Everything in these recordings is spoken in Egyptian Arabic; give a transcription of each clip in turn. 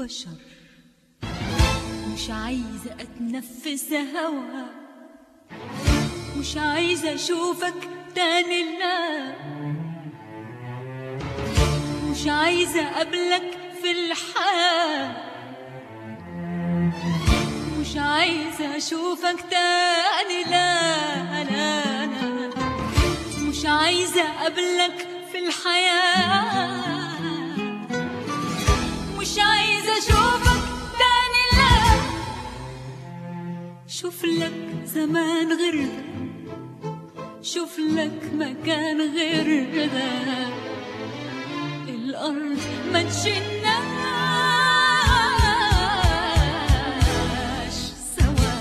بشر مش عايزة أتنفس هوا مش عايزة أشوفك تاني لا مش عايزة أقابلك في الحياة مش عايزة أشوفك تاني لا لا لا مش عايزة أقابلك في الحياة مش عايزة أشوفك تاني لا شوف لك زمان غير ده شوف لك مكان غير ده الأرض ما تشناش سوا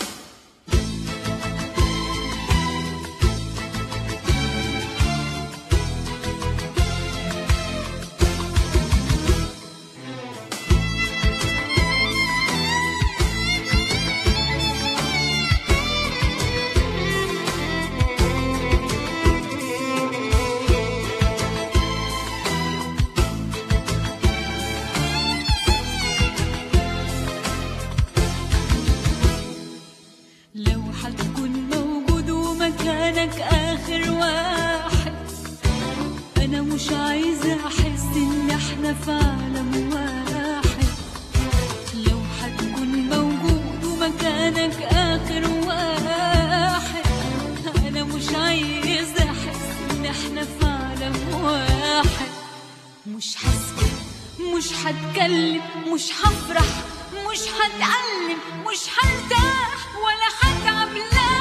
لو حتكون موجود ومكانك آخر واحد أنا مش عايزة أحس إن إحنا في عالم واحد لو حتكون موجود ومكانك آخر واحد أنا مش عايزة أحس إن إحنا في عالم واحد مش هسكت مش هتكلم مش هفرح مش هتعلم مش هرتاح ولا هتعب لا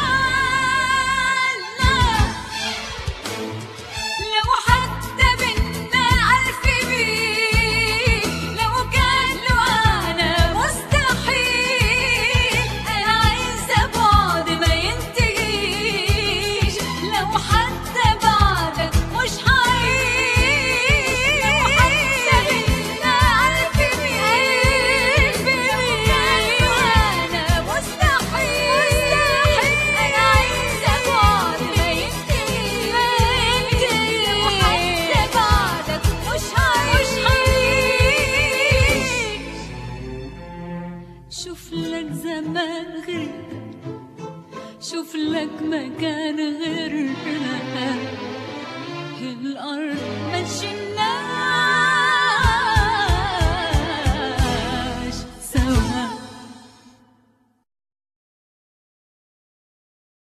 لا لو حتى بينا ألف بيه لو كان له أنا مستحيل أنا عايزة بعد ما ينتهيش لو حتى بعدك مش هعيش لو حتى بينا ألف بيه لو كان له أنا مستحيل أنا عايزة بعد ما ينتهيش لو حتى بعدك مش هعيش شوف لك زمان غير ده شوف لك مكان غير ده